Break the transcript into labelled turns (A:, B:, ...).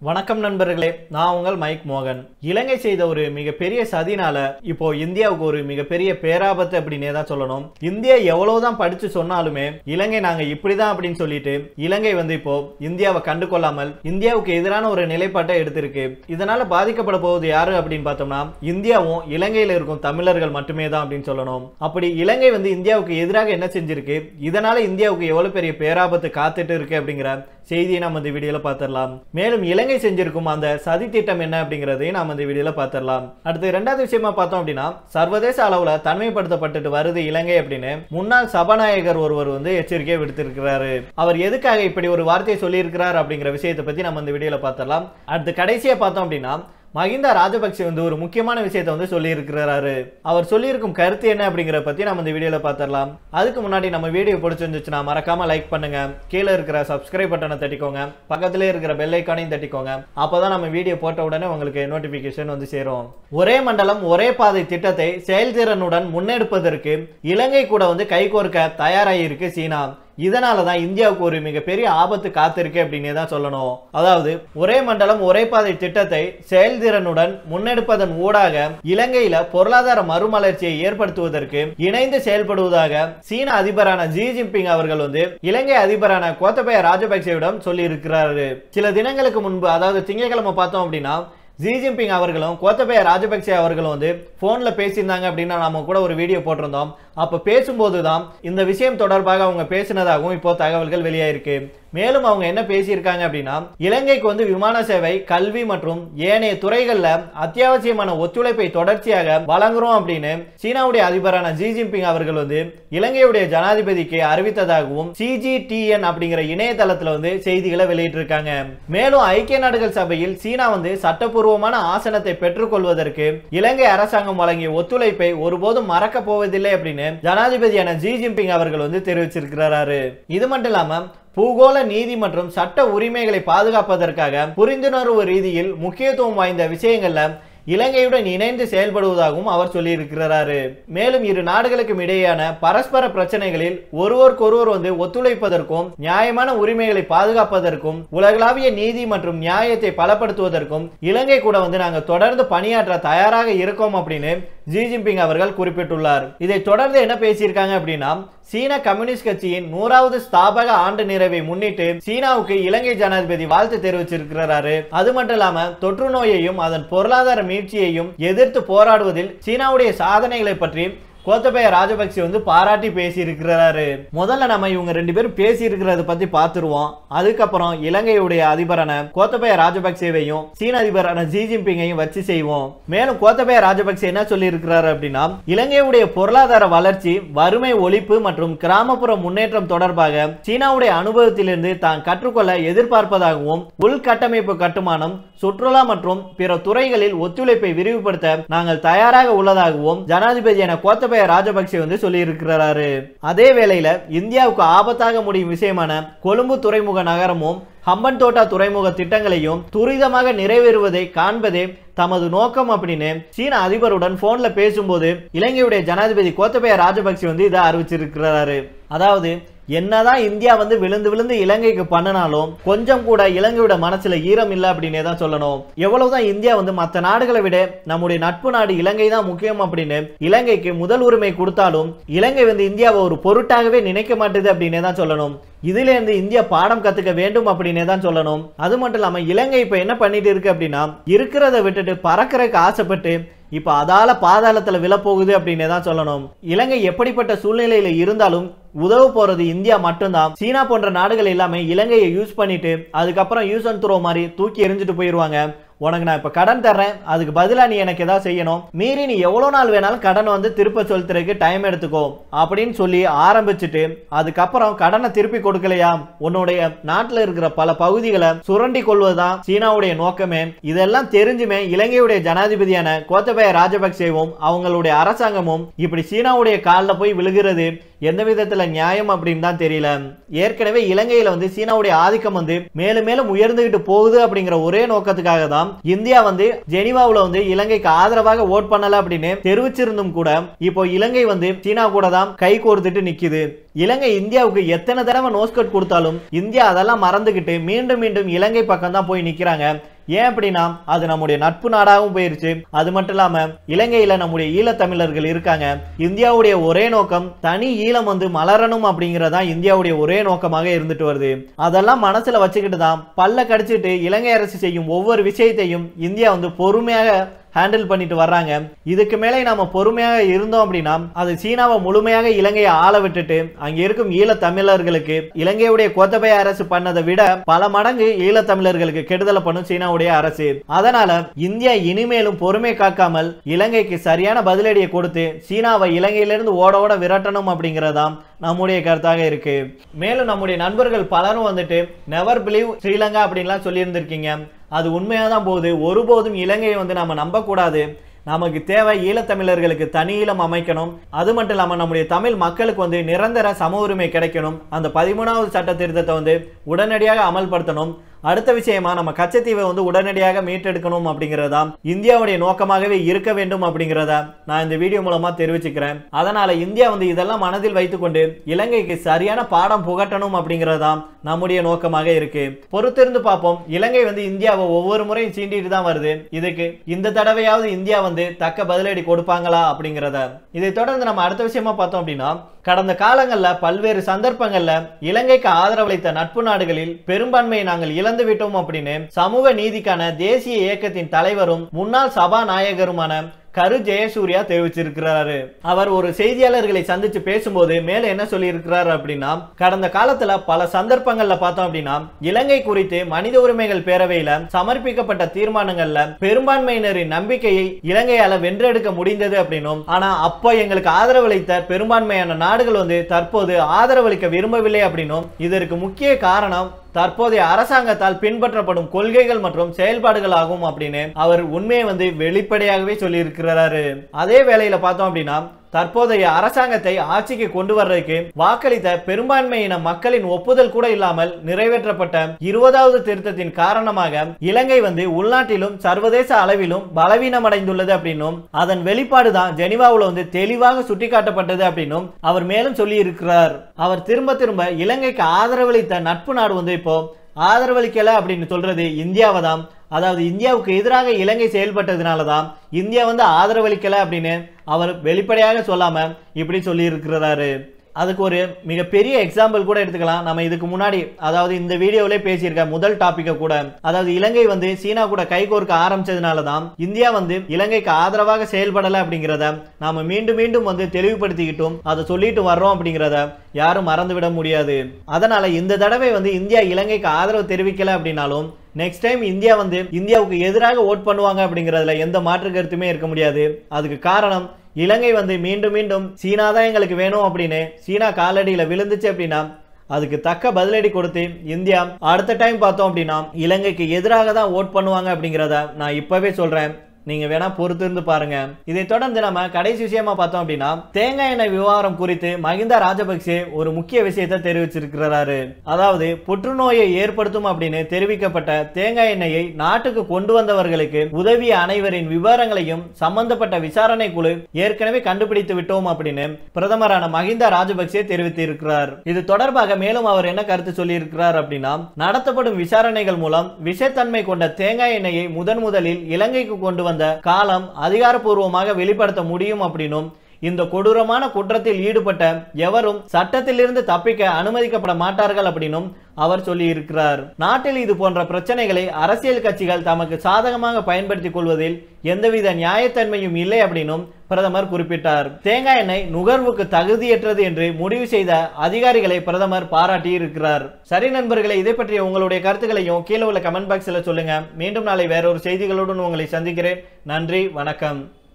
A: வணக்கம் நண்பர்களே நான் உங்கள் மைக் மோகன் இலங்கை செய்த ஒரு மிகப்பெரிய சதினால இப்போ இந்தியாவுக்கு ஒரு மிகப்பெரிய பேராபத்து அப்படின்னே தான் சொல்லணும் இந்தியா எவ்வளவுதான் படிச்சு சொன்னாலுமே இலங்கை நாங்க இப்படிதான் அப்படின்னு சொல்லிட்டு இலங்கை வந்து இப்போ இந்தியாவை கண்டு கொள்ளாமல் இந்தியாவுக்கு எதிரான ஒரு நிலைப்பாட்டை எடுத்திருக்கு இதனால பாதிக்கப்பட போவது யாரு அப்படின்னு பார்த்தோம்னா இந்தியாவும் இலங்கையில இருக்கும் தமிழர்கள் மட்டுமே தான் அப்படின்னு சொல்லணும் அப்படி இலங்கை வந்து இந்தியாவுக்கு எதிராக என்ன செஞ்சிருக்கு இதனால இந்தியாவுக்கு எவ்வளவு பெரிய பேராபத்து காத்துட்டு இருக்கு அப்படிங்கிற செய்தியை நம்ம இந்த வீடியோல பார்த்துடலாம் மேலும் இலங்கை செஞ்சிருக்கும் அந்த சதி திட்டம் என்ன அப்படிங்கறதையும் நாம இந்த வீடியோல பார்த்துடலாம் அடுத்து ரெண்டாவது விஷயமா பார்த்தோம் அப்படின்னா சர்வதேச அளவுல தனிமைப்படுத்தப்பட்டுட்டு வருது இலங்கை அப்படின்னு முன்னாள் சபாநாயகர் ஒருவர் வந்து எச்சரிக்கையை விடுத்திருக்கிறாரு அவர் எதுக்காக இப்படி ஒரு வார்த்தையை சொல்லியிருக்கிறார் அப்படிங்கிற விஷயத்தை பத்தி நம்ம இந்த வீடியோல பார்த்துடலாம் அடுத்து கடைசியா பார்த்தோம் அப்படின்னா மஹிந்தா ராஜபக்சே வந்து ஒரு முக்கியமான விஷயத்தை வந்து சொல்லியிருக்கிறாரு அவர் சொல்லியிருக்கும் கருத்து என்ன அப்படிங்கிற பத்தி நம்ம இந்த வீடியோல பார்த்துடலாம் அதுக்கு முன்னாடி நம்ம வீடியோ பிடிச்சிருந்துச்சுன்னா மறக்காம லைக் பண்ணுங்க கீழே இருக்கிற சப்ஸ்கிரைப் பட்டனை தட்டிக்கோங்க பக்கத்துல இருக்கிற பெல் ஐக்கானையும் தட்டிக்கோங்க அப்பதான் நம்ம வீடியோ போட்ட உடனே உங்களுக்கு நோட்டிபிகேஷன் வந்து சேரும் ஒரே மண்டலம் ஒரே பாதை திட்டத்தை செயல்திறனுடன் முன்னெடுப்பதற்கு இலங்கை கூட வந்து கைகோர்க்க தயாராகியிருக்கு சீனா இதனால தான் இந்தியாவுக்கு ஒரு மிகப்பெரிய ஆபத்து காத்திருக்கு அப்படின்னே தான் சொல்லணும் அதாவது ஒரே மண்டலம் ஒரே பாதை திட்டத்தை செயல்திறனுடன் முன்னெடுப்பதன் ஊடாக இலங்கையில பொருளாதார மறுமலர்ச்சியை ஏற்படுத்துவதற்கு இணைந்து செயல்படுவதாக சீன அதிபரான ஜி ஜின்பிங் அவர்கள் வந்து இலங்கை அதிபரான கோத்தபய ராஜபக்சேவிடம் சொல்லி இருக்கிறாரு சில தினங்களுக்கு முன்பு அதாவது திங்கட்கிழமை பார்த்தோம் அப்படின்னா ஜி ஜின்பிங் அவர்களும் கோத்தபய ராஜபக்சே அவர்களும் வந்து போன்ல பேசியிருந்தாங்க அப்படின்னு நாம கூட ஒரு வீடியோ போட்டிருந்தோம் அப்ப பேசும்போது தான் இந்த விஷயம் தொடர்பாக அவங்க பேசினதாகவும் இப்போ தகவல்கள் வெளியாயிருக்கு மேலும் அவங்க என்ன பேசியிருக்காங்க அப்படின்னா இலங்கைக்கு வந்து விமான சேவை கல்வி மற்றும் ஏனைய துறைகள்ல அத்தியாவசியமான ஒத்துழைப்பை தொடர்ச்சியாக வழங்குறோம் அப்படின்னு சீனாவுடைய அதிபரான ஜி ஜின்பிங் அவர்கள் வந்து இலங்கையுடைய ஜனாதிபதிக்கு அறிவித்ததாகவும் சிஜிடிஎன் அப்படிங்கிற இணையதளத்துல வந்து செய்திகளை வெளியிட்டிருக்காங்க மேலும் ஐக்கிய நாடுகள் சபையில் சீனா வந்து சட்டப்பூர்வமான ஆசனத்தை பெற்றுக்கொள்வதற்கு இலங்கை அரசாங்கம் வழங்கிய ஒத்துழைப்பை ஒருபோதும் மறக்க போவதில்லை அப்படின்னு ஜனாதிபதியான ஜி ஜின்பிங் அவர்கள் வந்து தெரிவிச்சிருக்கிறாரு இது மட்டும் இல்லாம பூகோள நீதி மற்றும் சட்ட உரிமைகளை பாதுகாப்பதற்காக புரிந்துணர்வு ரீதியில் முக்கியத்துவம் வாய்ந்த விஷயங்கள்ல இலங்கையுடன் இணைந்து செயல்படுவதாகவும் அவர் சொல்லியிருக்கிறாரு மேலும் இரு நாடுகளுக்கும் இடையேயான பரஸ்பர பிரச்சனைகளில் ஒருவருக்கொருவர் வந்து ஒத்துழைப்பதற்கும் நியாயமான உரிமைகளை பாதுகாப்பதற்கும் உலகளாவிய நீதி மற்றும் நியாயத்தை பலப்படுத்துவதற்கும் இலங்கை கூட வந்து நாங்க தொடர்ந்து பணியாற்ற தயாராக இருக்கோம் அப்படின்னு ஜி ஜின்பிங் அவர்கள் குறிப்பிட்டுள்ளார் இதை தொடர்ந்து என்ன பேசியிருக்காங்க அப்படின்னா சீன கம்யூனிஸ்ட் கட்சியின் நூறாவது ஸ்தாபக ஆண்டு நிறைவை முன்னிட்டு சீனாவுக்கு இலங்கை ஜனாதிபதி வாழ்த்து தெரிவிச்சிருக்கிறாரு அது மட்டும் இல்லாம தொற்று நோயையும் அதன் பொருளாதார மீட்சியையும் எதிர்த்து போராடுவதில் சீனாவுடைய சாதனைகளை பற்றி கோத்தபய ராஜபக்சே வந்து பாராட்டி பேசி இருக்கிறாரு முதல்ல நம்ம இவங்க ரெண்டு பேரும் பேசி இருக்கிறத பத்தி பார்த்துருவோம் அதுக்கப்புறம் இலங்கையுடைய அதிபரான கோத்தபய ராஜபக்சேவையும் சீன அதிபரான ஜி ஜின்பிங்கையும் வச்சு செய்வோம் மேலும் கோத்தபய ராஜபக்சே என்ன சொல்லி இருக்கிறாரு அப்படின்னா இலங்கையுடைய பொருளாதார வளர்ச்சி வறுமை ஒழிப்பு மற்றும் கிராமப்புற முன்னேற்றம் தொடர்பாக சீனாவுடைய அனுபவத்திலிருந்து தான் கற்றுக்கொள்ள எதிர்பார்ப்பதாகவும் உள்கட்டமைப்பு கட்டுமானம் சுற்றுலா மற்றும் பிற துறைகளில் ஒத்துழைப்பை விரிவுபடுத்த நாங்கள் தயாராக உள்ளதாகவும் ஜனாதிபதியான கோத்தபய ராஜபக்சே வந்து சொல்லியிருக்கிறாரு அதே வேளையில இந்தியாவுக்கு ஆபத்தாக முடியும் விஷயமான கொழும்பு துறைமுக நகரமும் ஹம்பன் தோட்டா துறைமுக திட்டங்களையும் துரிதமாக நிறைவேறுவதை காண்பதே தமது நோக்கம் அப்படின்னு சீன அதிபருடன் போன்ல பேசும்போது இலங்கையுடைய ஜனாதிபதி கோத்தபய ராஜபக்சே வந்து இதை அறிவிச்சிருக்கிறாரு அதாவது என்னதான் இந்தியா வந்து விழுந்து விழுந்து இலங்கைக்கு பண்ணினாலும் கொஞ்சம் கூட இலங்கையோட மனசுல ஈரம் இல்லை அப்படின்னே தான் சொல்லணும் எவ்வளவுதான் இந்தியா வந்து மற்ற நாடுகளை விட நம்முடைய நட்பு நாடு இலங்கை தான் முக்கியம் அப்படின்னு இலங்கைக்கு முதல் உரிமை கொடுத்தாலும் இலங்கை வந்து இந்தியாவை ஒரு பொருட்டாகவே நினைக்க மாட்டேது அப்படின்னே தான் சொல்லணும் இதுல இருந்து இந்தியா பாடம் கத்துக்க வேண்டும் அப்படின்னே தான் சொல்லணும் அது மட்டும் இல்லாம இலங்கை இப்ப என்ன பண்ணிட்டு இருக்கு அப்படின்னா இருக்கிறத விட்டுட்டு பறக்கிறதுக்கு ஆசைப்பட்டு இப்ப அதால பாதாளத்துல விழப்போகுது அப்படின்னே தான் சொல்லணும் இலங்கை எப்படிப்பட்ட சூழ்நிலையில இருந்தாலும் உதவ போறது இந்தியா மட்டும்தான் சீனா போன்ற நாடுகள் எல்லாமே இலங்கையை யூஸ் பண்ணிட்டு அதுக்கப்புறம் யூஸ் அண்ட் த்ரோ மாதிரி தூக்கி எரிஞ்சிட்டு போயிருவாங்க உனக்கு நான் இப்ப கடன் தர்றேன் அதுக்கு பதிலா நீ எனக்கு ஏதாவது செய்யணும் மீறி நீ எவ்வளவு நாள் வேணாலும் கடன் வந்து திருப்ப செலுத்துறதுக்கு டைம் எடுத்துக்கோ அப்படின்னு சொல்லி ஆரம்பிச்சுட்டு அதுக்கப்புறம் கடனை திருப்பி கொடுக்கலையா உன்னுடைய நாட்டுல இருக்கிற பல பகுதிகளை சுரண்டி கொள்வதுதான் சீனாவுடைய நோக்கமே இதெல்லாம் தெரிஞ்சுமே இலங்கையுடைய ஜனாதிபதியான கோத்தபய ராஜபக்சேவும் அவங்களுடைய அரசாங்கமும் இப்படி சீனாவுடைய காலில் போய் விழுகிறது எந்த விதத்துல நியாயம் அப்படின்னு தான் தெரியல ஏற்கனவே இலங்கையில வந்து சீனாவுடைய ஆதிக்கம் வந்து மேலும் மேலும் உயர்ந்துகிட்டு போகுது அப்படிங்கிற ஒரே நோக்கத்துக்காக தான் இந்தியா வந்து ஜெனீவாவுல வந்து இலங்கைக்கு ஆதரவாக ஓட் பண்ணல அப்படின்னு தெரிவிச்சிருந்தும் கூட இப்போ இலங்கை வந்து சீனா கூட தான் கை கோர்த்துட்டு நிக்குது இலங்கை இந்தியாவுக்கு எத்தனை தடவை நோஸ்கட் கொடுத்தாலும் இந்தியா அதெல்லாம் மறந்துகிட்டு மீண்டும் மீண்டும் இலங்கை பக்கம் தான் போய் நிக்கிறாங்க ஏன் அப்படின்னா அது நம்முடைய நட்பு நாடாகவும் போயிருச்சு அது மட்டும் இல்லாம இலங்கையில நம்முடைய ஈழத்தமிழர்கள் இருக்காங்க இந்தியாவுடைய ஒரே நோக்கம் தனி ஈழம் வந்து மலரணும் அப்படிங்கறதா இந்தியாவுடைய ஒரே நோக்கமாக இருந்துட்டு வருது அதெல்லாம் மனசுல வச்சுக்கிட்டு தான் பல்ல கடிச்சிட்டு இலங்கை அரசு செய்யும் ஒவ்வொரு விஷயத்தையும் இந்தியா வந்து பொறுமையாக ஹேண்டில் பண்ணிட்டு வர்றாங்க இதுக்கு மேலே நாம பொறுமையாக இருந்தோம் அப்படின்னா அது சீனாவை முழுமையாக இலங்கையை ஆள விட்டுட்டு அங்க இருக்கும் ஈழத் தமிழர்களுக்கு இலங்கையுடைய கோத்தபய அரசு பண்ணதை விட பல மடங்கு ஈழத் தமிழர்களுக்கு கெடுதலை பண்ணும் சீனாவுடைய அரசு அதனால இந்தியா இனிமேலும் பொறுமை காக்காமல் இலங்கைக்கு சரியான பதிலடியை கொடுத்து சீனாவை இலங்கையிலிருந்து ஓட ஓட விரட்டணும் அப்படிங்கறதாம் நம்முடைய கருத்தாக இருக்கு மேலும் நம்முடைய நண்பர்கள் பலரும் வந்துட்டு நெவர் பிலீவ் ஸ்ரீலங்கா அப்படின்லாம் சொல்லியிருந்திருக்கீங்க அது உண்மையாக தான் போகுது ஒருபோதும் இலங்கையை வந்து நம்ம நம்பக்கூடாது நமக்கு தேவை ஈழத்தமிழர்களுக்கு தனி ஈழம் அமைக்கணும் அது மட்டும் இல்லாமல் நம்முடைய தமிழ் மக்களுக்கு வந்து நிரந்தர சம உரிமை கிடைக்கணும் அந்த பதிமூணாவது சட்ட திருத்தத்தை வந்து உடனடியாக அமல்படுத்தணும் அடுத்த விஷயமா நம்ம கச்சத்தீவை வந்து உடனடியாக மீட்டெடுக்கணும் அப்படிங்கிறதா இந்தியாவுடைய நோக்கமாகவே இருக்க வேண்டும் அப்படிங்கிறத நான் இந்த வீடியோ மூலமா தெரிவிச்சுக்கிறேன் அதனால இந்தியா வந்து இதெல்லாம் மனதில் வைத்துக்கொண்டு இலங்கைக்கு சரியான பாடம் புகட்டணும் அப்படிங்கிறதா நம்முடைய நோக்கமாக இருக்கு பொறுத்திருந்து பார்ப்போம் இலங்கை வந்து இந்தியாவை ஒவ்வொரு முறையும் சீண்டிட்டு தான் வருது இதுக்கு இந்த தடவையாவது இந்தியா வந்து தக்க பதிலடி கொடுப்பாங்களா அப்படிங்கிறத இதை தொடர்ந்து நம்ம அடுத்த விஷயமா பார்த்தோம் அப்படின்னா கடந்த காலங்கள்ல பல்வேறு சந்தர்ப்பங்கள்ல இலங்கைக்கு ஆதரவளித்த நட்பு நாடுகளில் பெரும்பான்மையை நாங்கள் இழந்து விட்டோம் அப்படின்னு சமூக நீதிக்கான தேசிய இயக்கத்தின் தலைவரும் முன்னாள் சபாநாயகருமான கரு ஜெயசூர்யா தெரிவிச்சிருக்கிறாரு அவர் ஒரு செய்தியாளர்களை சந்திச்சு பேசும்போது மேல என்ன சொல்லியிருக்கிறார் அப்படின்னா கடந்த காலத்துல பல சந்தர்ப்பங்கள்ல பார்த்தோம் அப்படின்னா இலங்கை குறித்து மனித உரிமைகள் பேரவையில சமர்ப்பிக்கப்பட்ட தீர்மானங்கள்ல பெரும்பான்மையினரின் நம்பிக்கையை இலங்கையால வென்றெடுக்க முடிந்தது அப்படின்னும் ஆனா அப்ப எங்களுக்கு ஆதரவளித்த பெரும்பான்மையான நாடுகள் வந்து தற்போது ஆதரவளிக்க விரும்பவில்லை அப்படின்னும் இதற்கு முக்கிய காரணம் தற்போதைய அரசாங்கத்தால் பின்பற்றப்படும் கொள்கைகள் மற்றும் செயல்பாடுகள் ஆகும் அப்படின்னு அவர் உண்மையை வந்து வெளிப்படையாகவே சொல்லியிருக்கிறாரு அதே வேளையில பார்த்தோம் அப்படின்னா தற்போதைய அரசாங்கத்தை ஆட்சிக்கு கொண்டு வர்றதுக்கு வாக்களித்த பெரும்பான்மையின மக்களின் ஒப்புதல் கூட இல்லாமல் நிறைவேற்றப்பட்ட இருபதாவது திருத்தத்தின் காரணமாக இலங்கை வந்து உள்நாட்டிலும் சர்வதேச அளவிலும் பலவீனமடைந்துள்ளது அப்படின்னும் அதன் வெளிப்பாடு தான் ஜெனிவாவில் வந்து தெளிவாக சுட்டிக்காட்டப்பட்டது அப்படின்னும் அவர் மேலும் சொல்லி இருக்கிறார் அவர் திரும்ப திரும்ப இலங்கைக்கு ஆதரவளித்த நட்பு நாடு வந்து இப்போ ஆதரவளிக்கல அப்படின்னு சொல்றது இந்தியாவை தான் அதாவது இந்தியாவுக்கு எதிராக இலங்கை செயல்பட்டதுனால தான் இந்தியா வந்து ஆதரவளிக்கல அப்படின்னு அவர் வெளிப்படையாக சொல்லாம இப்படி சொல்லி இருக்கிறாரு அதுக்கு ஒரு மிகப்பெரிய எக்ஸாம்பிள் கூட எடுத்துக்கலாம் நம்ம இதுக்கு முன்னாடி அதாவது இந்த வீடியோவிலே பேசியிருக்க முதல் டாபிக்கை கூட அதாவது இலங்கை வந்து சீனா கூட கைகோர்க்க ஆரம்பிச்சதுனால தான் இந்தியா வந்து இலங்கைக்கு ஆதரவாக செயல்படலை அப்படிங்கிறத நாம மீண்டும் மீண்டும் வந்து தெளிவுபடுத்திக்கிட்டும் அதை சொல்லிட்டு வர்றோம் அப்படிங்கிறத யாரும் மறந்துவிட முடியாது அதனால இந்த தடவை வந்து இந்தியா இலங்கைக்கு ஆதரவு தெரிவிக்கல அப்படின்னாலும் நெக்ஸ்ட் டைம் இந்தியா வந்து இந்தியாவுக்கு எதிராக ஓட் பண்ணுவாங்க அப்படிங்கிறதுல எந்த மாற்று கருத்துமே இருக்க முடியாது அதுக்கு காரணம் இலங்கை வந்து மீண்டும் மீண்டும் சீனா தான் எங்களுக்கு வேணும் அப்படின்னு சீனா காலடியில் விழுந்துச்சு அப்படின்னா அதுக்கு தக்க பதிலடி கொடுத்து இந்தியா அடுத்த டைம் பார்த்தோம் அப்படின்னா இலங்கைக்கு எதிராக தான் ஓட் பண்ணுவாங்க அப்படிங்கிறத நான் இப்பவே சொல்றேன் நீங்க வேணா பொறுத்திருந்து பாருங்க இதை தொடர்ந்து நம்ம கடைசி விஷயமா பார்த்தோம் அப்படின்னா தேங்காய் எண்ணெய் விவகாரம் குறித்து மகிந்தா ராஜபக்சே ஒரு முக்கிய விஷயத்தை தெரிவிச்சிருக்கிறாரு அதாவது புற்றுநோயை ஏற்படுத்தும் அப்படின்னு தெரிவிக்கப்பட்ட தேங்காய் எண்ணெயை நாட்டுக்கு கொண்டு வந்தவர்களுக்கு உதவிய அனைவரின் விவரங்களையும் சம்பந்தப்பட்ட விசாரணை குழு ஏற்கனவே கண்டுபிடித்து விட்டோம் அப்படின்னு பிரதமரான மகிந்தா ராஜபக்சே தெரிவித்திருக்கிறார் இது தொடர்பாக மேலும் அவர் என்ன கருத்து சொல்லியிருக்கிறார் அப்படின்னா நடத்தப்படும் விசாரணைகள் மூலம் விஷத்தன்மை கொண்ட தேங்காய் எண்ணெயை முதன் முதலில் இலங்கைக்கு கொண்டு வந்த காலம் அதிகாரப்பூர்வமாக வெளிப்படுத்த முடியும் அப்படின்னும் இந்த கொடூரமான குற்றத்தில் ஈடுபட்ட எவரும் சட்டத்திலிருந்து தப்பிக்க அனுமதிக்கப்பட மாட்டார்கள் அப்படின்னும் அவர் சொல்லி இருக்கிறார் நாட்டில் இது போன்ற பிரச்சனைகளை அரசியல் கட்சிகள் தமக்கு சாதகமாக பயன்படுத்திக் கொள்வதில் எந்தவித நியாயத்தன்மையும் இல்லை அப்படின்னும் பிரதமர் குறிப்பிட்டார் தேங்காய் எண்ணெய் நுகர்வுக்கு தகுதியற்றது என்று முடிவு செய்த அதிகாரிகளை பிரதமர் பாராட்டி இருக்கிறார் சரி நண்பர்களே இதை பற்றிய உங்களுடைய கருத்துக்களையும் கீழே உள்ள கமெண்ட் பாக்ஸில் சொல்லுங்க மீண்டும் நாளை வேறொரு செய்திகளுடன் உங்களை சந்திக்கிறேன் நன்றி வணக்கம்